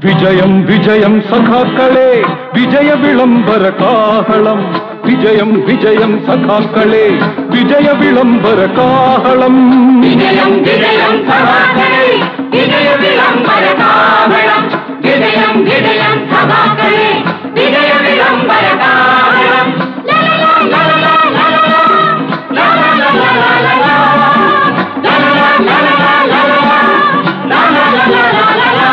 വിജയം വിജയം സഖാക്കളെ വിജയ വിളംബര കാഹളം വിജയം വിജയം സഖാക്കളെ വിജയ വിളംബര കാഹളം വിജയം വിജയം സഭാക്കളെ വിജയ വിളംബര കാവളം വിജയം വിജയം സഭാക്കളെ വിജയ വിളംബര കാവളം ലലലാ, ലലലാ, ലലലാ. ലലലാ, ലലലാ, ലലലാ. ലലലാ, ലലലാ, ലലലാ. ലലലാ, ലലലാ, ലലലാ.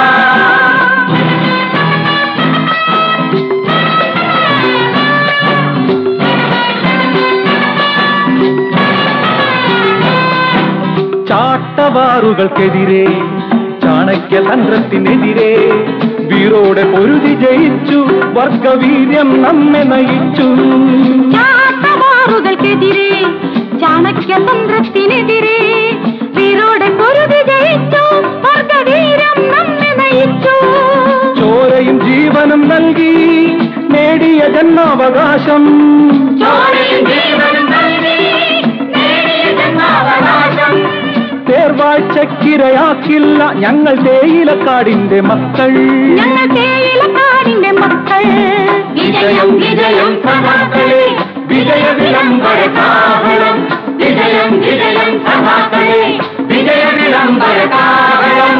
ചാട്ടവാറുകൾക്കെതിരെ ചാണക്യ തന്ത്രത്തിനെതിരെ വീറോടെ പൊരുതി ജയിച്ചു വർഗവീര്യം നമ്മെ നയിച്ചു ചാട്ടവാറുകൾക്കെതിരെ ചാണക്യ തന്ത്രത്തിനെതിരെ വീരോടെ പൊരുതി ജയിച്ചു വർഗവീരം നമ്മെ നയിച്ചു ചോരയും ജീവനും നൽകി നേടിയ ജന്മാവകാശം ചോരയും ജീവനും നൽകി നേടിയ ജന്മാവകാശം തേർവാഴ്ചക്കിരയാക്കില്ല ഞങ്ങൾ തേയിലക്കാടിന്റെ മക്കൾ ഞങ്ങൾ തേയിലക്കാടിന്റെ മക്കൾ വിജയം വിജയം സഭാക്കളെ വിജയ വിളംബര കാവളം വിജയം വിജയം സഭാക്കളെ വിജയ വിളംബര കാവളം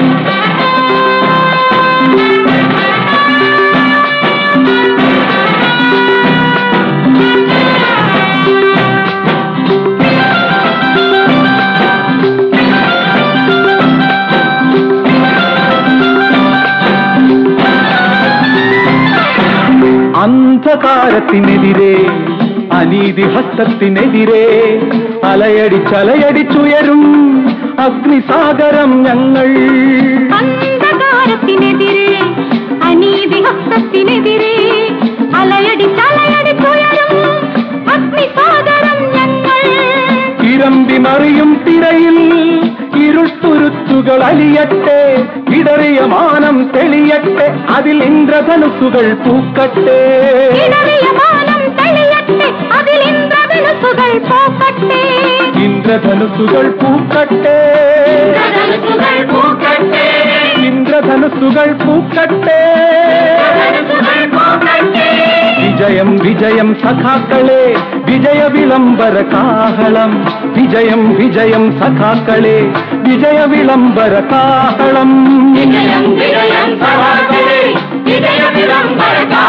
അന്ധകാരത്തിനെതിരെ അനീതി ഹസ്തത്തിനെതിരെ അലയടിച്ചലയടിച്ചുയരും അഗ്നിസാഗരം ഞങ്ങൾ അന്ധകാരത്തിനെതിരെ അനീതി ഹസ്തത്തിനെതിരെ അലയടി ചലയടിച്ചുയരും അഗ്നിസാഗരം ഞങ്ങൾ ഇരമ്പി മറിയും തിരയിൽ ഇരുട്ടുരുത്തുകൾ അലിയട്ടെ ഇടറിയ മാനം തെളിയട്ടെ അതിൽ ഇന്ദ്രധനുസുകൾ പൂക്കട്ടെ ഇടറിയ മാനം തെളിയട്ടെ അതിൽ ഇന്ദ്രധനുസുകൾ പോക്കട്ടെ ഇന്ദ്രധനുസുകൾ പൂക്കട്ടെ ധനുസുകൾ പൂക്കട്ടെ ഇന്ദ്രധനുസുകൾ പൂക്കട്ടെ ധനുസുകൾ പൂക്കട്ടെ വിജയം വിജയം സഖാക്കളെ വിജയ വിളംബര കാഹളം വിജയം വിജയം സഖാക്കളെ വിജയ വിളംബര കാഹളം വിജയം വിജയം സഭാക്കളെ വിജയ വിളംബര കാവളം